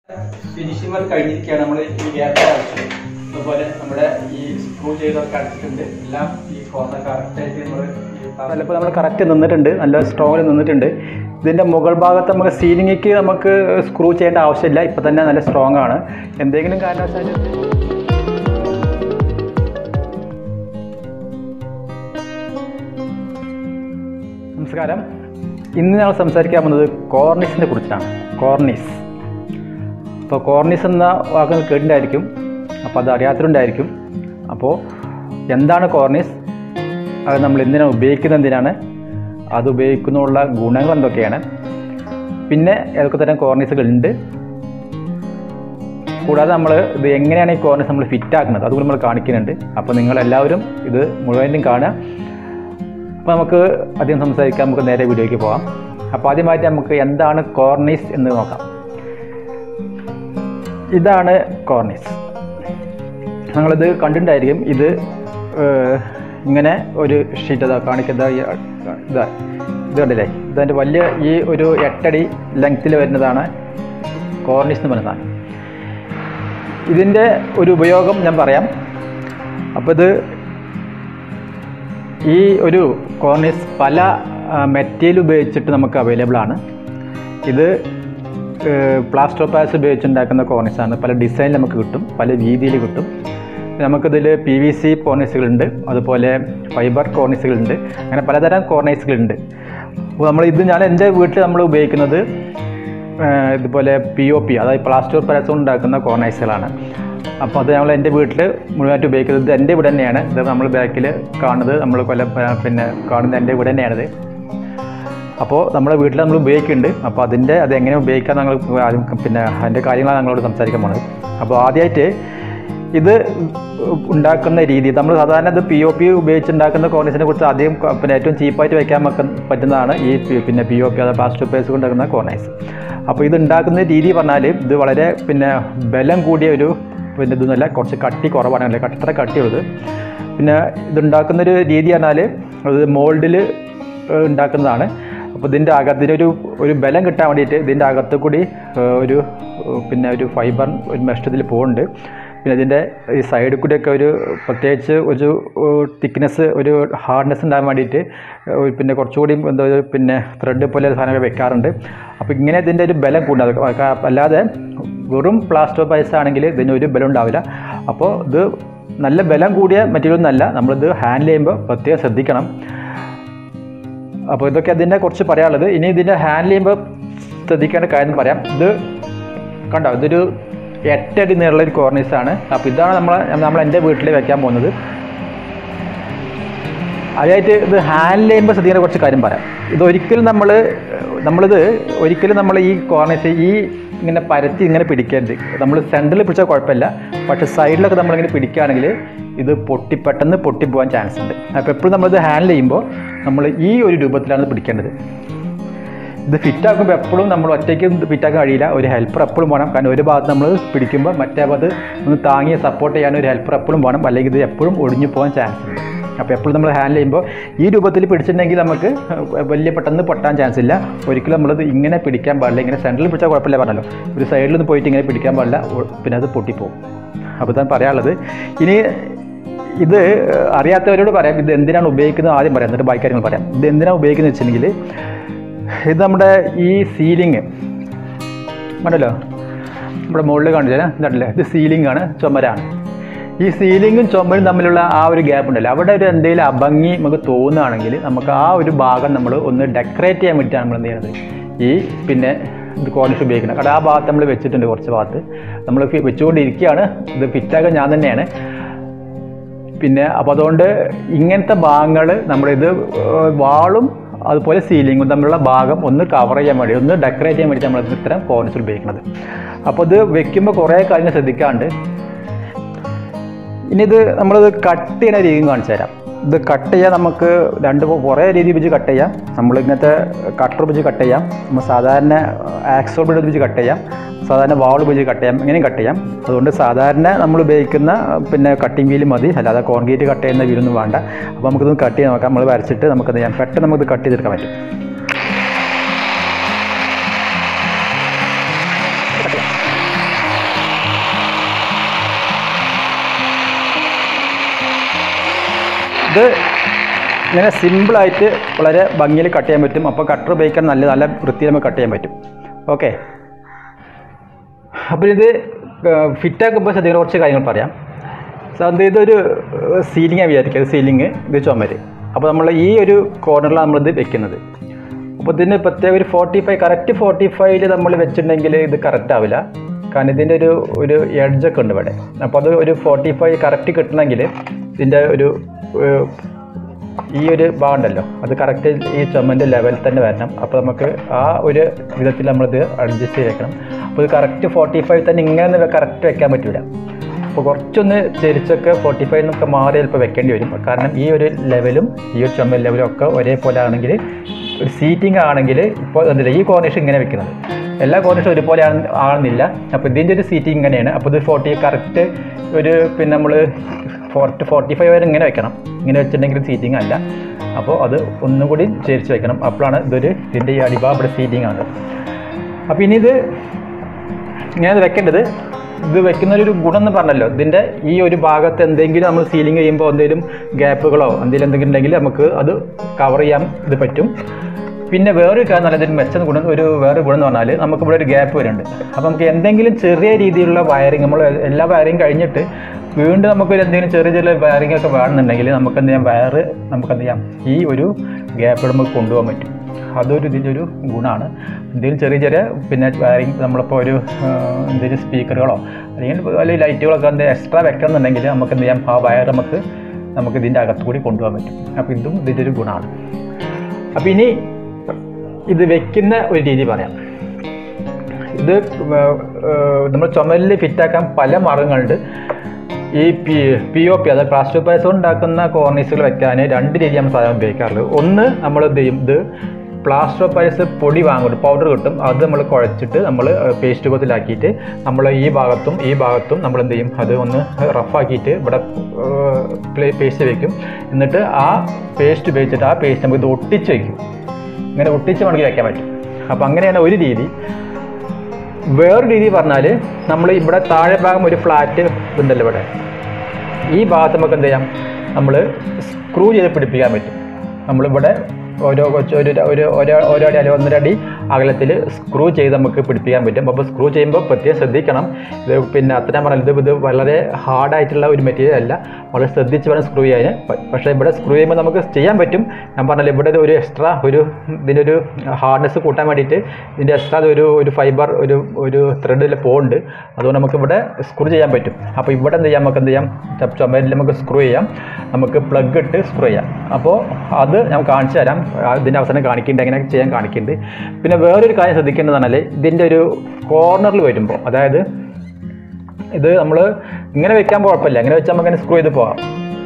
finishing work കഴിഞ്ഞിരിക്കുകയാണ് നമ്മൾ ഈ ഗ്യാപ്പ് അടച്ചു അതുപോലെ നമ്മുടെ ഈ സ്ക്രൂ ചെയ്തൊക്കെ അടച്ചിട്ടുണ്ട് എല്ലാം ഈ കോർണർ കറക്റ്റായിട്ട് നമ്മൾ ചിലപ്പോൾ നമ്മൾ കറക്റ്റ് നിന്നിട്ടുണ്ട് നല്ല സ്ട്രോങ്ങിൽ നിന്നിട്ടുണ്ട് ഇതിൻ്റെ മുകൾ ഭാഗത്ത് നമുക്ക് സീലിംഗിക്ക് നമുക്ക് സ്ക്രൂ ചെയ്യേണ്ട ആവശ്യമില്ല ഇപ്പം തന്നെ നല്ല സ്ട്രോങ് ആണ് എന്തെങ്കിലും കാരണവശാൽ നമസ്കാരം ഇന്ന് ഞങ്ങൾ സംസാരിക്കാൻ പോകുന്നത് കോർണിസിനെ കുറിച്ചാണ് കോർണിസ് അപ്പോൾ കോർണിസ് എന്ന വാക്ക് നിങ്ങൾ കേട്ടിട്ടുണ്ടായിരിക്കും അപ്പോൾ അത് അറിയാത്തതുണ്ടായിരിക്കും അപ്പോൾ എന്താണ് കോർണിസ് അത് നമ്മൾ എന്തിനാണ് ഉപയോഗിക്കുന്നത് എന്തിനാണ് അത് ഉപയോഗിക്കുന്നതിനുള്ള ഗുണങ്ങൾ എന്തൊക്കെയാണ് പിന്നെ ഏതൊക്കെ തരം കോർണിസുകൾ ഉണ്ട് കൂടാതെ നമ്മൾ ഇത് എങ്ങനെയാണ് ഈ കോർണിസ് നമ്മൾ ഫിറ്റ് ആക്കുന്നത് അതുകൂടി നമ്മൾ കാണിക്കുന്നുണ്ട് അപ്പോൾ നിങ്ങളെല്ലാവരും ഇത് മുഴുവനും കാണുക അപ്പോൾ നമുക്ക് അധികം സംസാരിക്കാൻ നമുക്ക് നേരെ വീഡിയോയ്ക്ക് പോകാം അപ്പോൾ ആദ്യമായിട്ട് നമുക്ക് എന്താണ് കോർണിസ് എന്ന് നോക്കാം ഇതാണ് കോർണിസ് നിങ്ങളിത് കണ്ടിട്ടുണ്ടായിരിക്കും ഇത് ഏഹ്, ഇങ്ങനെ ഒരു ഷീറ്റ് ഇതാ കാണിക്കുന്ന ഈ, ഇതാ ഇത് കണ്ടില്ലേ ഇതിൻ്റെ വലിയ ഈ ഒരു എട്ടടി ലെങ്ത്തിൽ വരുന്നതാണ് കോർണിസ് എന്ന് പറയുന്ന സാധനം ഇതിൻ്റെ ഒരു ഉപയോഗം ഞാൻ പറയാം അപ്പോൾ ഇത് ഈ ഒരു കോർണിസ് പല മെറ്റീരിയൽ ഉപയോഗിച്ചിട്ട് നമുക്ക് അവൈലബിൾ ആണ് ഇത് പ്ലാസ്റ്റർ പാസ് ഉപയോഗിച്ചുണ്ടാക്കുന്ന കോർണിസാണ് പല ഡിസൈനിൽ നമുക്ക് കിട്ടും പല രീതിയിൽ കിട്ടും നമുക്കിതിൽ പി വി സി കോർണിസുകളുണ്ട് അതുപോലെ ഫൈബർ കോർണിസുകളുണ്ട് അങ്ങനെ പലതരം കോർണിസുകളുണ്ട് അപ്പോൾ നമ്മൾ ഇത് ഞാൻ എൻ്റെ വീട്ടിൽ നമ്മൾ ഉപയോഗിക്കുന്നത് ഏഹ് ഇതുപോലെ പി ഒ പി അതായത് പ്ലാസ്റ്റർ പാസ് ഉണ്ടാക്കുന്ന കോർണൈസുകളാണ് അപ്പോൾ അത് ഞങ്ങൾ എൻ്റെ വീട്ടിൽ മുഴുവനായിട്ട് ഉപയോഗിക്കുന്നത് ഇത് എൻ്റെ വീട് തന്നെയാണ് ഇത് നമ്മൾ ബാക്കിൽ കാണുന്നത് നമ്മൾ കൊല്ല പിന്നെ കാണുന്നത് എൻ്റെ വീട് തന്നെയാണിത് അപ്പോൾ നമ്മുടെ വീട്ടിൽ നമ്മൾ ഉപയോഗിക്കുന്നുണ്ട് അപ്പോൾ അതിൻ്റെ അത് എങ്ങനെ ഉപയോഗിക്കാൻ ഞങ്ങൾ ആദ്യം പിന്നെ അതിൻ്റെ കാര്യങ്ങളാണ് ഞങ്ങളോട് സംസാരിക്കാൻ പോണത് അപ്പോൾ ആദ്യമായിട്ട് ഇത് ഉണ്ടാക്കുന്ന രീതി നമ്മൾ സാധാരണ ഇത് പി ഒ പി ഉപയോഗിച്ചുണ്ടാക്കുന്ന കോർണിസിനെ കുറിച്ച് ആദ്യം ക- പിന്നെ ഏറ്റവും ചീപ്പായിട്ട് വയ്ക്കാൻ വെക്ക- പറ്റുന്നതാണ് ഈ പി- പിന്നെ പി ഒ പി അതായത് പ്ലാസ്റ്റർ പേസ് കൊണ്ടുണ്ടാക്കുന്ന കോർണൈസ് അപ്പോൾ ഇത് ഉണ്ടാക്കുന്ന രീതി പറഞ്ഞാൽ ഇത് വളരെ പിന്നെ ബലം കൂടിയ ഒരു പിന്നെ ഇതൊന്നുമല്ല കുറച്ച് കട്ടി കുറവാണ് അല്ലേ അത്ര കട്ടിയുള്ളത് പിന്നെ ഇതുണ്ടാക്കുന്നൊരു രീതി പറഞ്ഞാൽ അത് മോൾഡിൽ ഉണ്ടാക്കുന്നതാണ് അപ്പോൾ ഇതിൻ്റെ അകത്തിനൊരു ഒരു ബലം കിട്ടാൻ വേണ്ടിയിട്ട് ഇതിൻ്റെ അകത്ത് കൂടി ഏഹ്, ഒരു ഏഹ്, പിന്നെ ഒരു ഫൈബർ ഒരു മെഷ്ടത്തിൽ പോകുന്നുണ്ട് പിന്നെ ഇതിൻ്റെ ഈ സൈഡിൽ കൂടിയൊക്കെ ഒരു പ്രത്യേകിച്ച് ഒരു തിക്നെസ് ഒരു ഹാർഡ്നെസ് ഉണ്ടാകാൻ വേണ്ടിയിട്ട് ഏഹ്, പിന്നെ കുറച്ചുകൂടി എന്താ ഒരു പിന്നെ ത്രെഡ് പോലെ സാധനമൊക്കെ വെക്കാറുണ്ട് അപ്പോൾ ഇങ്ങനെ ഇതിൻ്റെ ഒരു ബലം കൂടുന്നത് അല്ലാതെ വെറും പ്ലാസ്റ്റർ പൈസ ആണെങ്കിൽ ഇതിന് ഒരു ബലം ഉണ്ടാവില്ല അപ്പോൾ ഇത് നല്ല ബലം കൂടിയ മെറ്റീരിയൽ ഒന്നല്ല നമ്മളിത് ഹാൻഡിൽ ചെയ്യുമ്പോൾ പ്രത്യേകം ശ്രദ്ധിക്കണം അപ്പോൾ ഇതൊക്കെ അതിനെ കുറിച്ച് പറയാനുള്ളത് ഇനി ഇതിൻ്റെ ഹാൻഡിൽ ചെയ്യുമ്പോൾ ശ്രദ്ധിക്കേണ്ട കാര്യം പറയാം ഇത് കണ്ടോ ഇതൊരു എട്ടടി നീളമുള്ള ഒരു കോർണീസാണ് അപ്പോൾ ഇതാണ് നമ്മൾ നമ്മൾ എൻ്റെ വീട്ടിൽ വെക്കാൻ പോകുന്നത് അതായിട്ട് ഇത് ഹാൻഡിൽ ചെയ്യുമ്പോൾ ശ്രദ്ധിക്കേണ്ട കുറച്ച് കാര്യം പറയാം ഇത് ഒരിക്കലും നമ്മൾ നമ്മളിത് ഒരിക്കലും നമ്മൾ ഈ കോർണേഴ്സ് ഈ ഇങ്ങനെ പരത്തി ഇങ്ങനെ പിടിക്കരുത് നമ്മൾ സെൻറ്ററിൽ പിടിച്ചാൽ കുഴപ്പമില്ല പക്ഷേ സൈഡിലൊക്കെ നമ്മളിങ്ങനെ പിടിക്കുകയാണെങ്കിൽ ഇത് പൊട്ടി പെട്ടെന്ന് പൊട്ടിപ്പോകാൻ ചാൻസ് ഉണ്ട് അപ്പോൾ എപ്പോഴും നമ്മളിത് ഹാൻഡിൽ ചെയ്യുമ്പോൾ നമ്മൾ ഈ ഒരു രൂപത്തിലാണ് ഇത് പിടിക്കേണ്ടത് ഇത് ഫിറ്റാക്കുമ്പോൾ എപ്പോഴും നമ്മൾ ഒറ്റയ്ക്ക് ഫിറ്റാക്കാൻ കഴിയില്ല ഒരു ഹെൽപ്പർ എപ്പോഴും വേണം കാരണം ഒരു ഭാഗത്ത് നമ്മൾ പിടിക്കുമ്പോൾ മറ്റേ ഭാഗത്ത് ഒന്ന് താങ്ങി സപ്പോർട്ട് ചെയ്യാൻ ഒരു ഹെൽപ്പർ എപ്പോഴും വേണം അല്ലെങ്കിൽ ഇത് എപ്പോഴും ഒടിഞ്ഞു പോകാൻ ചാൻസ് ഉണ്ട് അപ്പോൾ എപ്പോഴും നമ്മൾ ഹാൻഡിൽ ചെയ്യുമ്പോൾ ഈ രൂപത്തിൽ പിടിച്ചിട്ടുണ്ടെങ്കിൽ നമുക്ക് വലിയ പെട്ടെന്ന് പൊട്ടാൻ ചാൻസ് ഇല്ല ഒരിക്കലും നമ്മളത് ഇങ്ങനെ പിടിക്കാൻ പാടില്ല ഇങ്ങനെ സെൻറ്ററിൽ പിടിച്ചാൽ കുഴപ്പമില്ല പറഞ്ഞല്ലോ ഒരു സൈഡിൽ നിന്ന് പോയിട്ട് ഇങ്ങനെ പിടിക്കാൻ പാടില്ല ഒ- പിന്നെ അത് പൊട്ടിപ്പോകും അപ്പോൾ ഇതാണ് പറയാനുള്ളത് ഇനി ഇത് അറിയാത്തവരോട് പറയാം ഇത് എന്തിനാണ് ഉപയോഗിക്കുന്നത് ആദ്യം പറയാം എന്നിട്ട് ബാക്കി കാര്യങ്ങൾ പറയാം ഇത് എന്തിനാണ് ഉപയോഗിക്കുന്നത് വെച്ചിട്ടുണ്ടെങ്കിൽ ഇത് നമ്മുടെ ഈ സീലിങ് കണ്ടല്ലോ നമ്മുടെ മുകളിൽ കാണിച്ചാൽ ഇതല്ലേ ഇത് സീലിംഗ് ആണ് ചുമരാണ് ഈ സീലിങ്ങും ചുമരും തമ്മിലുള്ള ആ ഒരു ഗ്യാപ്പ് ഉണ്ടല്ലോ അവിടെ ഒരു എന്തെങ്കിലും അഭംഗി നമുക്ക് തോന്നുകയാണെങ്കിൽ നമുക്ക് ആ ഒരു ഭാഗം നമ്മൾ ഒന്ന് ഡെക്കറേറ്റ് ചെയ്യാൻ വേണ്ടിയിട്ടാണ് നമ്മൾ എന്ത് ചെയ്യുന്നത് ഈ പിന്നെ ഇത് കോർണിഷ് ഉപയോഗിക്കുന്നത് കാരണം ആ ഭാഗത്ത് നമ്മൾ വെച്ചിട്ടുണ്ട് കുറച്ച് ഭാഗത്ത് നമ്മൾ ഫി- വെച്ചുകൊണ്ടിരിക്കുകയാണ് ഇത് ഫിറ്റാക്കാൻ ഞാൻ തന്നെയാണ് പിന്നെ അപ്പോൾ അതുകൊണ്ട് ഇങ്ങനത്തെ ഭാഗങ്ങൾ നമ്മളിത് ഏഹ് വാളും അതുപോലെ സീലിങ്ങും തമ്മിലുള്ള ഭാഗം ഒന്ന് കവർ ചെയ്യാൻ വേണ്ടി ഒന്ന് ഡെക്കറേറ്റ് ചെയ്യാൻ വേണ്ടി നമ്മൾ ഇത്തരം കോർണിസ് ഉപയോഗിക്കുന്നത് അപ്പോൾ ഇത് വെക്കുമ്പോൾ കുറേ കാര്യങ്ങൾ ശ്രദ്ധിക്കാണ്ട് ഇനി ഇത് നമ്മളിത് കട്ട് ചെയ്യുന്ന രീതിയും കാണിച്ചു തരാം ഇത് കട്ട് ചെയ്യാൻ നമുക്ക് രണ്ട് പോ- കുറേ രീതി വെച്ച് കട്ട് ചെയ്യാം നമ്മൾ ഇങ്ങനത്തെ കട്ടർ വെച്ച് കട്ട് ചെയ്യാം നമ്മൾ സാധാരണ ആക്സോൾ ബ്ലേഡ് വെച്ച് കട്ട് ചെയ്യാം സാധാരണ വാൾ വെച്ച് കട്ട് ചെയ്യാം ഇങ്ങനെയും കട്ട് ചെയ്യാം അതുകൊണ്ട് സാധാരണ നമ്മൾ ഉപയോഗിക്കുന്ന പിന്നെ കട്ടിംഗ് വീല് മതി അല്ലാതെ കോൺക്രീറ്റ് കട്ട് ചെയ്യുന്ന വീലൊന്നും വേണ്ട അപ്പോൾ നമുക്കിത് കട്ട് ചെയ്ത് നോക്കാം നമ്മൾ വരച്ചിട്ട് നമുക്കത് ചെയ്യാം പെട്ടെന്ന് നമുക്കിത് കട്ട് ചെയ്തെടുക്കാൻ പറ്റും കട്ട് ചെയ്യാം ഇത് ഇങ്ങനെ സിമ്പിളായിട്ട് വളരെ ഭംഗിയിൽ കട്ട് ചെയ്യാൻ പറ്റും അപ്പോൾ കട്ടർ ഉപയോഗിക്കാൻ നല്ല നല്ല വൃത്തിയിൽ നമുക്ക് കട്ട് ചെയ്യാൻ പറ്റും ഓക്കെ അപ്പോൾ ഇത് ഫിറ്റാക്കുമ്പോൾ ശ്രദ്ധിക്കുന്ന കുറച്ച് കാര്യങ്ങൾ പറയാം അത് ഇതൊരു സീലിംഗാണ് വിചാരിക്കുക സീലിംഗ് ഇത് ചുമര് അപ്പോൾ നമ്മൾ ഈ ഒരു കോർണറിലാണ് നമ്മളിത് വെക്കുന്നത് അപ്പോൾ ഇതിന് പ്രത്യേക ഒരു ഫോർട്ടി ഫൈവ് കറക്റ്റ് ഫോർട്ടി ഫൈവില് നമ്മൾ വെച്ചിട്ടുണ്ടെങ്കിൽ ഇത് കറക്റ്റ് ആവില്ല കാരണം ഇതിൻ്റെ ഒരു ഒരു എഡ്ജൊക്കെ ഉണ്ട് ഇവിടെ അപ്പോൾ അത് ഒരു ഫോർട്ടി ഫൈവ് കറക്റ്റ് കിട്ടണമെങ്കിൽ ഇതിൻ്റെ ഒരു ഏഹ്, ഈ ഒരു ഭാഗം ഉണ്ടല്ലോ അത് കറക്റ്റ് ഈ ചുമൻ്റെ ലെവലിൽ തന്നെ വരണം അപ്പോൾ നമുക്ക് ആ ഒരു വിധത്തിൽ നമ്മളിത് അഡ്ജസ്റ്റ് ചെയ്ത് വെക്കണം അപ്പോൾ ഇത് കറക്റ്റ് ഫോർട്ടി ഫൈവ് തന്നെ ഇങ്ങനെ കറക്റ്റ് വെക്കാൻ പറ്റില്ല അപ്പോൾ കുറച്ചൊന്ന് ചെരിച്ചൊക്കെ ഫോർട്ടി ഫൈവ് എന്നൊക്കെ മാറി ചിലപ്പോൾ വെക്കേണ്ടി വരും കാരണം ഈ ഒരു ലെവലും ഈ ഒരു ചുമൽ ലെവലും ഒക്കെ ഒരേപോലെ ആണെങ്കിൽ ഒരു സീറ്റിംഗ് ആണെങ്കിൽ ഇപ്പോൾ എന്തില്ല ഈ കോർണിഷ് ഇങ്ങനെ വെക്കുന്നത് എല്ലാ കോർണിഷും ഒരുപോലെ ആണ് ആണെന്നില്ല അപ്പോൾ ഇതിൻ്റെ ഒരു സീറ്റിംഗ് ഇങ്ങനെയാണ് അപ്പോൾ ഇത് ഫോർട്ടി കറക്റ്റ് ഒരു പിന്നെ നമ്മൾ ഫോർട്ടി ഫോർട്ടി ഫൈവ് വരെ ഇങ്ങനെ വെക്കണം ഇങ്ങനെ വെച്ചിട്ടുണ്ടെങ്കിൽ സീറ്റിംഗ് അല്ല അപ്പോൾ അത് ഒന്നുകൂടി ചേരിച്ച് വെക്കണം അപ്പോഴാണ് ഇതൊരു ഇതിൻ്റെ ഈ അടിഭാഗം ഇവിടെ സീറ്റിംഗ് ആണ് അപ്പോൾ ഇനി ഇത് ഇങ്ങനെ വെക്കേണ്ടത് ഇത് വെക്കുന്നൊരു ഗുണം എന്ന് പറഞ്ഞല്ലോ ഇതിൻ്റെ ഈ ഒരു ഭാഗത്ത് എന്തെങ്കിലും നമ്മൾ സീലിംഗ് ചെയ്യുമ്പോൾ എന്തെങ്കിലും ഗ്യാപ്പുകളോ എന്തെങ്കിലും എന്തെങ്കിലും ഉണ്ടെങ്കിൽ നമുക്ക് അത് കവർ ചെയ്യാൻ ഇത് പറ്റും പിന്നെ വേറൊരു കാര്യം നല്ല ഇതിന് മെച്ചം ഗുണം ഒരു വേറെ ഗുണം എന്ന് പറഞ്ഞാൽ നമുക്ക് ഇവിടെ ഒരു ഗ്യാപ്പ് വരുന്നുണ്ട് അപ്പോൾ നമുക്ക് എന്തെങ്കിലും ചെറിയ രീതിയിലുള്ള വയറിങ് നമ്മൾ എല്ലാ വയറിങ് കഴിഞ്ഞിട്ട് വീണ്ടും നമുക്ക് ഒരു എന്തെങ്കിലും ചെറിയ ചെറിയ വയറിംഗ് ഒക്കെ വേണമെന്നുണ്ടെങ്കിൽ നമുക്ക് എന്ത് ചെയ്യാം വയറ് നമുക്ക് എന്ത് ചെയ്യാം ഈ ഒരു ഗ്യാപ്പ് നമുക്ക് കൊണ്ടുപോകാൻ പറ്റും അതൊരു ഇതിൻ്റെ ഒരു ഗുണമാണ് എന്തെങ്കിലും ചെറിയ ചെറിയ പിന്നെ വയറിങ് നമ്മളിപ്പോൾ ഒരു ആ, എന്തെങ്കിലും സ്പീക്കറുകളോ അല്ലെങ്കിൽ അല്ലെങ്കിൽ ലൈറ്റുകളൊക്കെ എന്തെങ്കിലും എക്സ്ട്രാ വെക്കണമെന്നുണ്ടെങ്കിൽ നമുക്ക് എന്ത് ചെയ്യാം ആ വയർ നമുക്ക് നമുക്ക് ഇതിൻ്റെ അകത്തുകൂടി കൊണ്ടുപോകാൻ പറ്റും അപ്പോൾ ഇതും ഇതിൻ്റെ ഒരു ഗുണമാണ് അപ്പോൾ ഇനി ഇത് വെക്കുന്ന ഒരു രീതി പറയാം ഇത് നമ്മൾ ചുമലിൽ ഫിറ്റാക്കാൻ പല മാർഗങ്ങളുണ്ട് ഈ പി പി ഒ പി അതായത് പ്ലാസ്റ്റർ പൈസ ഉണ്ടാക്കുന്ന കോർണീസുകൾ വെക്കാൻ രണ്ട് രീതിയാണ് സാധാരണ ഉപയോഗിക്കാറുള്ളത് ഒന്ന് നമ്മൾ എന്ത് ചെയ്യും ഇത് പ്ലാസ്റ്റർ ഓഫ് പാരീസ് പൊടി വാങ്ങും പൗഡർ കിട്ടും അത് നമ്മൾ കുഴച്ചിട്ട് നമ്മൾ പേസ്റ്റ് രൂപത്തിലാക്കിയിട്ട് നമ്മൾ ഈ ഭാഗത്തും ഈ ഭാഗത്തും നമ്മൾ എന്ത് ചെയ്യും അത് ഒന്ന് റഫാക്കിയിട്ട് ഇവിടെ പേസ്റ്റ് വെക്കും എന്നിട്ട് ആ പേസ്റ്റ് ഉപയോഗിച്ചിട്ട് ആ പേസ്റ്റ് നമുക്ക് ഇത് ഒട്ടിച്ച് വയ്ക്കും ഇങ്ങനെ ഒട്ടിച്ച് മടക്കി വയ്ക്കാൻ പറ്റും അപ്പോൾ അങ്ങനെയാണ് ഒരു രീതി വേറൊരു രീതി പറഞ്ഞാൽ നമ്മൾ ഇവിടെ താഴെ ഭാഗം ഒരു ഫ്ലാറ്റ് ഉണ്ടല്ലോ ഇവിടെ ഈ ഭാഗത്ത് നമുക്ക് എന്ത് ചെയ്യാം നമ്മൾ സ്ക്രൂ ചെയ്ത് പിടിപ്പിക്കാൻ പറ്റും നമ്മളിവിടെ ഓരോ കൊച്ചു ഒരു ഒരു ഓരോ ഓരോ അടി അല്ലെങ്കിൽ ഒന്നര അടി അകലത്തിൽ സ്ക്രൂ ചെയ്ത് നമുക്ക് പിടിപ്പിക്കാൻ പറ്റും അപ്പോൾ സ്ക്രൂ ചെയ്യുമ്പോൾ പ്രത്യേകം ശ്രദ്ധിക്കണം ഇത് പിന്നെ അത്ര ഞാൻ പറഞ്ഞത് ഇത് ഇത് വളരെ ഹാർഡായിട്ടുള്ള ഒരു മെറ്റീരിയൽ അല്ല വളരെ ശ്രദ്ധിച്ച് വേണം സ്ക്രൂ ചെയ്യാൻ പ- പക്ഷേ ഇവിടെ സ്ക്രൂ ചെയ്യുമ്പോൾ നമുക്ക് ചെയ്യാൻ പറ്റും ഞാൻ പറഞ്ഞല്ലോ ഇവിടെ ഒരു എക്സ്ട്രാ ഒരു ഇതിൻ്റെ ഒരു ഹാർഡ്നെസ് കൂട്ടാൻ വേണ്ടിയിട്ട് ഇതിൻ്റെ എക്സ്ട്രാ ഒരു ഒരു ഫൈബർ ഒരു ഒരു ത്രെഡിൽ പോകുന്നുണ്ട് അതുകൊണ്ട് നമുക്ക് ഇവിടെ സ്ക്രൂ ചെയ്യാൻ പറ്റും അപ്പോൾ ഇവിടെ എന്ത് ചെയ്യാം നമുക്ക് എന്ത് ചെയ്യാം ച- ചുമരിൽ നമുക്ക് സ്ക്രൂ ചെയ്യാം നമുക്ക് പ്ലഗ് ഇട്ട് സ്ക്രൂ ചെയ്യാം അപ്പോൾ അത് ഞാൻ കാണിച്ചു തരാം ആ ഇതിൻ്റെ അവസാനം കാണിക്കുന്നുണ്ട് എങ്ങനെ ചെയ്യാൻ കാണിക്കുന്നുണ്ട് പിന്നെ വേറൊരു കാര്യം ശ്രദ്ധിക്കേണ്ടത് പറഞ്ഞാൽ ഇതിൻ്റെ ഒരു കോർണറിൽ വരുമ്പോൾ അതായത് ഇത് നമ്മൾ ഇങ്ങനെ വെക്കാൻ കുഴപ്പമില്ല ഇങ്ങനെ വെച്ചാൽ നമുക്ക് സ്ക്രൂ ചെയ്ത് പോകാം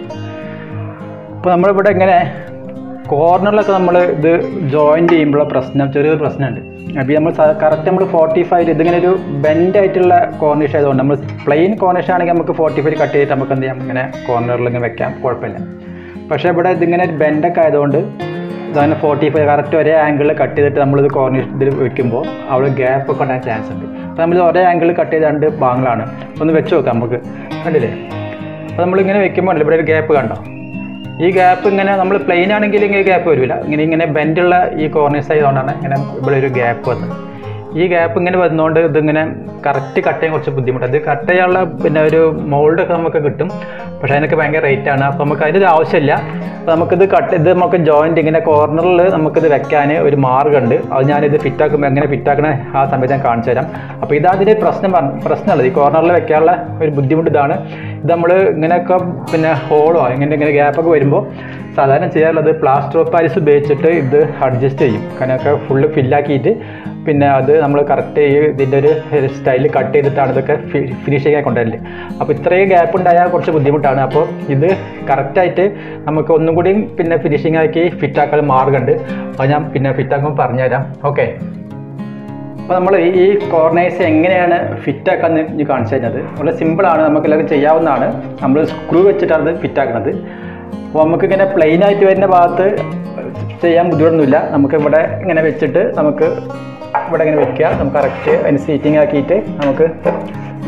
ഇപ്പോൾ നമ്മളിവിടെ ഇങ്ങനെ കോർണറിലൊക്കെ നമ്മൾ ഇത് ജോയിൻറ്റ് ചെയ്യുമ്പോഴുള്ള പ്രശ്നം ചെറിയൊരു പ്രശ്നമുണ്ട് അപ്പോൾ നമ്മൾ കറക്റ്റ് നമ്മൾ ഫോർട്ടി ഫൈവ് ഇതിങ്ങനെ ഒരു ബെൻഡ് ആയിട്ടുള്ള കോർണിഷ് ആയതുകൊണ്ട് നമ്മൾ പ്ലെയിൻ കോർണിഷ് ആണെങ്കിൽ നമുക്ക് ഫോർട്ടി ഫൈവ് കട്ട് ചെയ്തിട്ട് നമുക്ക് എന്ത് ചെയ്യാം ഇങ്ങനെ കോർണറിൽ ഇങ്ങനെ വെക്കാം കുഴപ്പമില്ല പക്ഷേ ഇവിടെ ഇതിങ്ങനെ ബെൻഡൊക്കെ ആയതുകൊണ്ട് ഇതങ്ങനെ ഫോർട്ടി ഫൈവ് കറക്റ്റ് ഒരേ ആംഗിളിൽ കട്ട് ചെയ്തിട്ട് നമ്മളിത് കോർണിഷ് ഇതിൽ വെക്കുമ്പോൾ അവിടെ ഗ്യാപ്പ് ഒക്കെ ഉണ്ടാകാൻ ചാൻസ് ഉണ്ട് അപ്പോൾ നമ്മൾ ഒരേ ആംഗിളിൽ കട്ട് ചെയ്ത രണ്ട് ഭാഗങ്ങളാണ് ഒന്ന് വെച്ച് നോക്കാം നമുക്ക് കണ്ടില്ലേ അപ്പോൾ നമ്മളിങ്ങനെ വെക്കുമ്പോൾ ഇവിടെ ഒരു ഗ്യാപ്പ് കണ്ടോ ഈ ഗ്യാപ്പ് ഇങ്ങനെ നമ്മൾ പ്ലെയിൻ ആണെങ്കിൽ ഇങ്ങനെ ഗ്യാപ്പ് വരില്ല ഇങ്ങനെ ഇങ്ങനെ ബെൻഡുള്ള ഈ കോർണേഴ്സ് ആയതുകൊണ്ടാണ് ഇങ്ങനെ ഇവിടെ ഒരു ഗ്യാപ്പ് വന്നത് ഈ ഗ്യാപ്പ് ഇങ്ങനെ വരുന്നതുകൊണ്ട് ഇതിങ്ങനെ കറക്റ്റ് കട്ട് ചെയ്യാൻ കുറച്ച് ബുദ്ധിമുട്ടാണ് ഇത് കട്ട് ചെയ്യാനുള്ള പിന്നെ ഒരു മോൾഡൊക്കെ നമുക്ക് കിട്ടും പക്ഷേ അതിനൊക്കെ ഭയങ്കര റേറ്റ് ആണ് അപ്പോൾ നമുക്ക് അതിൻ്റെ ഒരു ആവശ്യമില്ല അപ്പോൾ നമുക്കിത് കട്ട് ഇത് നമുക്ക് ജോയിൻറ്റ് ഇങ്ങനെ കോർണറിൽ നമുക്കിത് വെക്കാൻ ഒരു മാർഗ്ഗമുണ്ട് അത് ഞാനിത് ഫിറ്റാക്കുമ്പോൾ എങ്ങനെ ഫിറ്റാക്കണ ആ സമയത്ത് ഞാൻ കാണിച്ചു തരാം അപ്പോൾ ഇതതിൻ്റെ പ്രശ്നം പറഞ്ഞ പ്രശ്നമുള്ളത് ഈ കോർണറിൽ വെക്കാനുള്ള ഒരു ബുദ്ധിമുട്ട് ഇതാണ് ഇത് നമ്മൾ ഇങ്ങനെയൊക്കെ പിന്നെ ഹോളോ ഇങ്ങനെ ഇങ്ങനെ ഗ്യാപ്പൊക്കെ വരുമ്പോൾ സാധാരണ ചെയ്യാറുള്ളത് പ്ലാസ്റ്റർ ഓഫ് പാരീസ് ഉപയോഗിച്ചിട്ട് ഇത് അഡ്ജസ്റ്റ് ചെയ്യും കാരണമൊക്കെ ഫുള്ള് ഫില്ലാക്കിയിട്ട് പിന്നെ അത് നമ്മൾ കറക്റ്റ് ഈ ഇതിൻ്റെ ഒരു സ്റ്റൈലിൽ കട്ട് ചെയ്തിട്ടാണ് ഇതൊക്കെ ഫിനിഷ് ചെയ്യാൻ കൊണ്ടുവരല് അപ്പോൾ ഇത്രയും ഗ്യാപ്പ് ഉണ്ടായാൽ കുറച്ച് ബുദ്ധിമുട്ടാണ് അപ്പോൾ ഇത് കറക്റ്റായിട്ട് നമുക്ക് ഒന്നും കൂടി പിന്നെ ഫിനിഷിംഗ് ആക്കി ഫിറ്റാക്കാൻ മാർഗ്ഗമുണ്ട് അത് ഞാൻ പിന്നെ ഫിറ്റാക്കുമ്പോൾ പറഞ്ഞുതരാം ഓക്കെ അപ്പോൾ നമ്മൾ ഈ കോർണേഴ്സ് എങ്ങനെയാണ് ഫിറ്റാക്കാൻ ഇനി കാണിച്ചു കഴിഞ്ഞത് വളരെ സിമ്പിളാണ് നമുക്ക് എല്ലാവർക്കും ചെയ്യാവുന്നതാണ് നമ്മൾ സ്ക്രൂ വെച്ചിട്ടാണ് ഇത് ഫിറ്റാക്കുന്നത് അപ്പോൾ നമുക്കിങ്ങനെ പ്ലെയിൻ ആയിട്ട് വരുന്ന ഭാഗത്ത് ചെയ്യാൻ ബുദ്ധിമുട്ടൊന്നുമില്ല നമുക്ക് ഇവിടെ ഇങ്ങനെ വെച്ചിട്ട് നമുക്ക് ഇവിടെ ഇങ്ങനെ വെക്കുക നമുക്ക് കറക്റ്റ് അതിന് സീറ്റിംഗ് ആക്കിയിട്ട് നമുക്ക്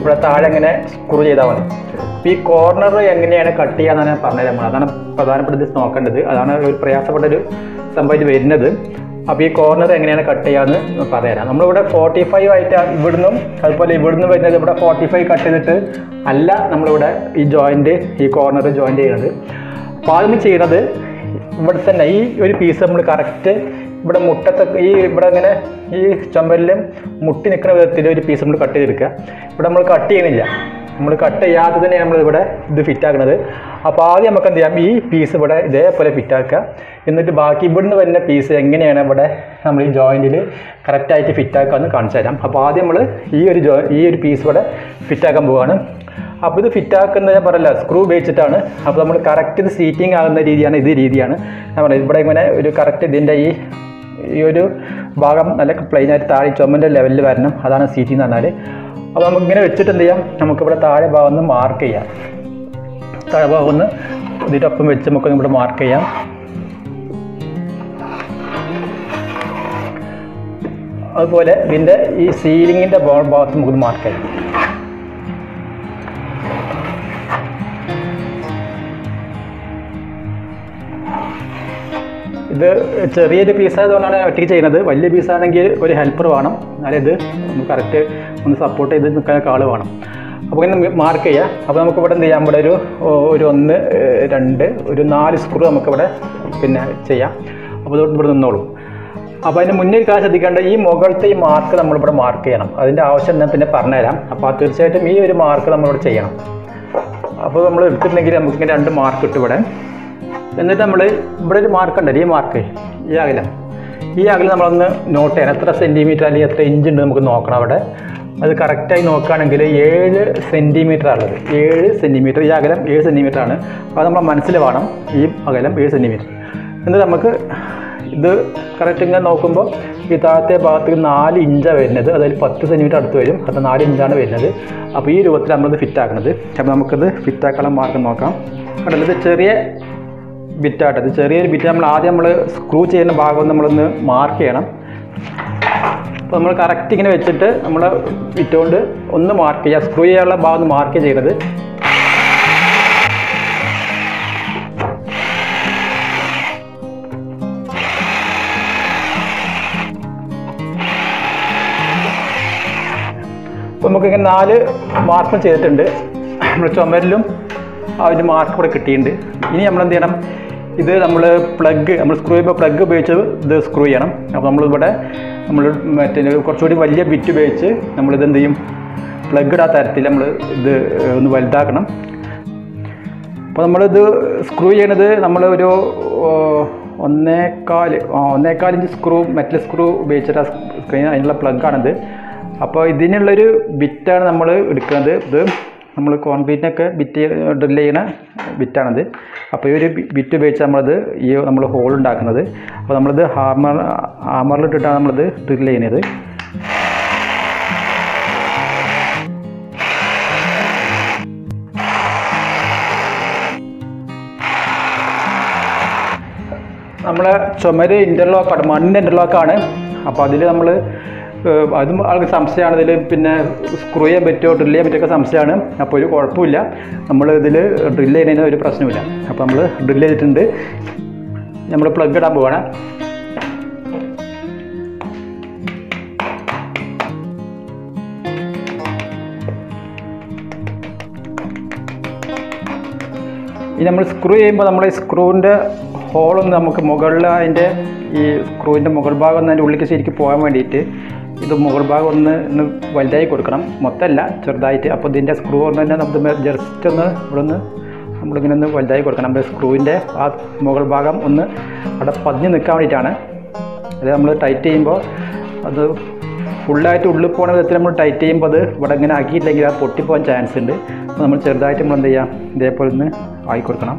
ഇവിടെ താഴെ ഇങ്ങനെ സ്ക്രൂ ചെയ്താൽ മതി അപ്പോൾ ഈ കോർണർ എങ്ങനെയാണ് കട്ട് ചെയ്യാന്നാണ് ഞാൻ പറഞ്ഞത് നമ്മൾ അതാണ് പ്രധാനപ്പെട്ട ഇത് നോക്കേണ്ടത് അതാണ് ഒരു പ്രയാസപ്പെട്ട ഒരു സംഭവം ഇത് വരുന്നത് അപ്പോൾ ഈ കോർണർ എങ്ങനെയാണ് കട്ട് ചെയ്യാമെന്ന് പറയാം നമ്മളിവിടെ ഫോർട്ടി ഫൈവ് ആയിട്ട് ഇവിടുന്നും അതുപോലെ ഇവിടുന്ന് വരുന്നത് ഇവിടെ ഫോർട്ടി ഫൈവ് കട്ട് ചെയ്തിട്ട് അല്ല നമ്മളിവിടെ ഈ ജോയിൻറ്റ് ഈ കോർണർ ജോയിൻറ്റ് ചെയ്യുന്നത് അപ്പോൾ ആദ്യം ചെയ്യുന്നത് ഇവിടെ തന്നെ ഈ ഒരു പീസ് നമ്മൾ കറക്റ്റ് ഇവിടെ മുട്ടത്തെ ഈ ഇവിടെ ഇങ്ങനെ ഈ ചുമരിലും മുട്ടി നിൽക്കുന്ന വിധത്തിൽ ഒരു പീസ് നമ്മൾ കട്ട് ചെയ്തെടുക്കുക ഇവിടെ നമ്മൾ കട്ട് ചെയ്യണില്ല നമ്മൾ കട്ട് ചെയ്യാതെ തന്നെ നമ്മൾ ഇവിടെ ഇത് ഫിറ്റ് ആക്കുന്നത് അപ്പോൾ ആദ്യം നമുക്ക് എന്ത് ചെയ്യാം ഈ പീസ് ഇവിടെ ഇതേപോലെ ഫിറ്റ് ആക്കുക എന്നിട്ട് ബാക്കി ഇവിടുന്ന് വരുന്ന പീസ് എങ്ങനെയാണ് ഇവിടെ നമ്മൾ ഈ ജോയിൻറ്റിൽ കറക്റ്റായിട്ട് ഫിറ്റ് ആക്കാമെന്ന് കാണിച്ചു തരാം അപ്പോൾ ആദ്യം നമ്മൾ ഈ ഒരു ജോ ഈ ഒരു പീസ് ഇവിടെ ഫിറ്റ് ആക്കാൻ പോവുകയാണ് അപ്പോൾ ഇത് ഫിറ്റ് ആക്കുന്നത് ഞാൻ പറയല്ല സ്ക്രൂ ഉപയോഗിച്ചിട്ടാണ് അപ്പോൾ നമ്മൾ കറക്റ്റ് ഇത് സീറ്റിംഗ് ആകുന്ന രീതിയാണ് ഇത് രീതിയാണ് ഞാൻ പറയുന്നത് ഇവിടെ ഇങ്ങനെ ഒരു കറക്റ്റ് ഇതിൻ്റെ ഈ ഈ ഒരു ഭാഗം നല്ല പ്ലെയിൻ ആയിട്ട് താഴെ ചുമൻ്റെ ലെവലിൽ വരണം അതാണ് സീറ്റിംഗ് എന്ന് പറഞ്ഞാൽ അപ്പോൾ നമുക്ക് ഇങ്ങനെ വെച്ചിട്ട് എന്ത് ചെയ്യാം നമുക്കിവിടെ താഴെ ഭാഗം ഒന്ന് മാർക്ക് ചെയ്യാം താഴെ ഭാഗം ഒന്ന് ഇതിൻ്റെ ഒപ്പം വെച്ച് നമുക്ക് ഇവിടെ മാർക്ക് ചെയ്യാം അതുപോലെ ഇതിൻ്റെ ഈ സീലിങ്ങിൻ്റെ ഭാഗത്ത് നമുക്ക് മാർക്ക് ചെയ്യാം ഇത് ചെറിയൊരു പീസായതുകൊണ്ടാണ് ഞാൻ ഒറ്റയ്ക്ക് ചെയ്യുന്നത് വലിയ പീസാണെങ്കിൽ ഒരു ഹെൽപ്പർ വേണം എന്നാലേ ഇത് ഒന്ന് കറക്റ്റ് ഒന്ന് സപ്പോർട്ട് ചെയ്ത് നിൽക്കാൻ ആൾ വേണം അപ്പോൾ ഇങ്ങനെ മാർക്ക് ചെയ്യാം അപ്പോൾ നമുക്ക് ഇവിടെ എന്ത് ചെയ്യാം ഇവിടെ ഒരു ഒരു ഒന്ന് ഏഹ്, രണ്ട് ഒരു നാല് സ്ക്രൂ നമുക്കിവിടെ പിന്നെ ചെയ്യാം അപ്പോൾ ഇതോട്ട് ഇവിടെ നിന്നോളും അപ്പോൾ അതിന് മുന്നേ ഒരു കാര്യം ശ്രദ്ധിക്കേണ്ട ഈ മുകളിലത്തെ ഈ മാർക്ക് നമ്മളിവിടെ മാർക്ക് ചെയ്യണം അതിൻ്റെ ആവശ്യം ഞാൻ പിന്നെ പറഞ്ഞുതരാം അപ്പോൾ അത് തീർച്ചയായിട്ടും ഈ ഒരു മാർക്ക് നമ്മളിവിടെ ചെയ്യണം അപ്പോൾ നമ്മൾ എടുത്തിട്ടുണ്ടെങ്കിൽ നമുക്ക് ഇങ്ങനെ രണ്ട് മാർക്ക് കിട്ടും ഇവിടെ എന്നിട്ട് നമ്മൾ ഇവിടെ ഒരു മാർക്ക് ഉണ്ടല്ലോ ഈ മാർക്ക് ഈ അകലം ഈ അകലം നമ്മളൊന്ന് നോട്ട് ചെയ്യണം എത്ര സെൻറ്റിമീറ്റർ അല്ലെങ്കിൽ എത്ര ഇഞ്ച് ഉണ്ട് നമുക്ക് നോക്കണം അവിടെ അത് കറക്റ്റായി നോക്കുകയാണെങ്കിൽ ഏഴ് സെൻറ്റിമീറ്റർ ഉള്ളത് ഏഴ് സെൻറ്റിമീറ്റർ ഈ അകലം ഏഴ് സെൻറ്റിമീറ്റർ ആണ് അപ്പോൾ നമ്മൾ മനസ്സിൽ വേണം ഈ അകലം ഏഴ് സെൻറ്റിമീറ്റർ എന്നിട്ട് നമുക്ക് ഇത് കറക്റ്റ് ഇങ്ങനെ നോക്കുമ്പോൾ ഈ താഴത്തെ ഭാഗത്ത് നാല് ഇഞ്ചാണ് വരുന്നത് അതായത് പത്ത് സെൻറ്റിമീറ്റർ അടുത്ത് വരും അത് നാല് ഇഞ്ചാണ് വരുന്നത് അപ്പോൾ ഈ രൂപത്തിൽ നമ്മളിത് ഫിറ്റ് ആക്കുന്നത് അപ്പോൾ നമുക്കിത് ഫിറ്റ് ആക്കാനുള്ള മാർഗം നോക്കാം കണ്ടല്ലോ ഇത് ചെറിയ ബിറ്റായിട്ട് ഇത് ചെറിയൊരു ബിറ്റ് നമ്മൾ ആദ്യം നമ്മൾ സ്ക്രൂ ചെയ്യുന്ന ഭാഗം നമ്മളൊന്ന് മാർക്ക് ചെയ്യണം അപ്പോൾ നമ്മൾ കറക്റ്റ് ഇങ്ങനെ വെച്ചിട്ട് നമ്മൾ ഇട്ടുകൊണ്ട് ഒന്ന് മാർക്ക് ചെയ്യുക സ്ക്രൂ ചെയ്യാനുള്ള ഭാഗം ഒന്ന് മാർക്ക് ചെയ്യുന്നത് അപ്പോൾ നമുക്കിങ്ങനെ നാല് മാർക്കും ചെയ്തിട്ടുണ്ട് നമ്മൾ ചുമരിലും ആ ഒരു മാർക്ക് ഇവിടെ കിട്ടിയിട്ടുണ്ട് ഇനി നമ്മൾ എന്ത് ചെയ്യണം ഇത് നമ്മൾ പ്ലഗ് നമ്മൾ സ്ക്രൂ ചെയ്യുമ്പോൾ പ്ലഗ് ഉപയോഗിച്ച് ഇത് സ്ക്രൂ ചെയ്യണം അപ്പോൾ നമ്മളിവിടെ നമ്മൾ മറ്റേ കുറച്ചുകൂടി വലിയ ബിറ്റ് ഉപയോഗിച്ച് നമ്മളിത് എന്ത് ചെയ്യും പ്ലഗ് ഇടാത്ത തരത്തിൽ നമ്മൾ ഇത് ഒന്ന് വലുതാക്കണം അപ്പോൾ നമ്മളിത് സ്ക്രൂ ചെയ്യണത് നമ്മൾ ഒരു ഓ, ഒന്നേകാൽ ആ, ഒന്നേകാൽ ഇഞ്ച് സ്ക്രൂ മെറ്റൽ സ്ക്രൂ ഉപയോഗിച്ചിട്ട് സ്ക്രീൻ അതിനുള്ള പ്ലഗാണിത് അപ്പോൾ ഇതിനുള്ളൊരു ബിറ്റാണ് നമ്മൾ എടുക്കുന്നത് ഇത് നമ്മൾ കോൺക്രീറ്റിനൊക്കെ ബിറ്റ് ഡ്രിൽ ചെയ്യണ ബിറ്റാണിത് അപ്പോൾ ഈ ഒരു ബിറ്റ് ഉപയോഗിച്ച് നമ്മളത് ഈ നമ്മൾ ഹോൾ ഉണ്ടാക്കുന്നത് അപ്പോൾ നമ്മളിത് ഹാമർ ഹാമറിലിട്ടിട്ടാണ് നമ്മളിത് ഡ്രിൽ ചെയ്യുന്നത് നമ്മളെ ചുമര് ഇൻ്റർലോക്കാണ് മണ്ണിൻ്റെ ഇൻ്റർലോക്കാണ് അപ്പോൾ അതിൽ നമ്മൾ അതും ആൾക്ക് സംശയമാണ് ഇതിൽ പിന്നെ സ്ക്രൂ ചെയ്യാൻ പറ്റുമോ ഡ്രിൽ ചെയ്യാൻ പറ്റുമൊക്കെ സംശയമാണ് അപ്പോൾ ഒരു കുഴപ്പമില്ല നമ്മൾ ഇതിൽ ഡ്രിൽ ചെയ്യുന്നതിന് ഒരു പ്രശ്നമില്ല അപ്പോൾ നമ്മൾ ഡ്രിൽ ചെയ്തിട്ടുണ്ട് നമ്മൾ പ്ലഗ് ഇടാൻ പോവാണ് ഈ നമ്മൾ സ്ക്രൂ ചെയ്യുമ്പോൾ നമ്മൾ ഈ സ്ക്രൂവിൻ്റെ ഹോളൊന്ന് നമുക്ക് മുകളിൽ അതിൻ്റെ ഈ സ്ക്രൂവിൻ്റെ മുകൾ ഭാഗം ഒന്ന് അതിൻ്റെ ഉള്ളിലേക്ക് ശരിക്കും പോകാൻ വേണ്ടിയിട്ട് ഇത് മുകൾ ഭാഗം ഒന്ന് ഒന്ന് വലുതായി കൊടുക്കണം മൊത്തമല്ല ചെറുതായിട്ട് അപ്പോൾ ഇതിൻ്റെ സ്ക്രൂ ഒന്ന് തന്നെ നമുക്ക് ജസ്റ്റ് ഒന്ന് ഇവിടെ ഒന്ന് നമ്മളിങ്ങനെ ഒന്ന് വലുതായി കൊടുക്കണം നമ്മുടെ സ്ക്രൂവിൻ്റെ ആ മുകൾ ഭാഗം ഒന്ന് അവിടെ പതിഞ്ഞ് നിൽക്കാൻ വേണ്ടിയിട്ടാണ് അത് നമ്മൾ ടൈറ്റ് ചെയ്യുമ്പോൾ അത് ഫുള്ളായിട്ട് ഉള്ളിൽ പോണ വിധത്തിൽ നമ്മൾ ടൈറ്റ് ചെയ്യുമ്പോൾ അത് ഇവിടെ ഇങ്ങനെ ആക്കിയിട്ടില്ലെങ്കിൽ അത് പൊട്ടിപ്പോകാൻ ചാൻസ് ഉണ്ട് അപ്പോൾ നമ്മൾ ചെറുതായിട്ട് നമ്മൾ എന്ത് ചെയ്യാം ഇതേപോലെ ഒന്ന് ആയി കൊടുക്കണം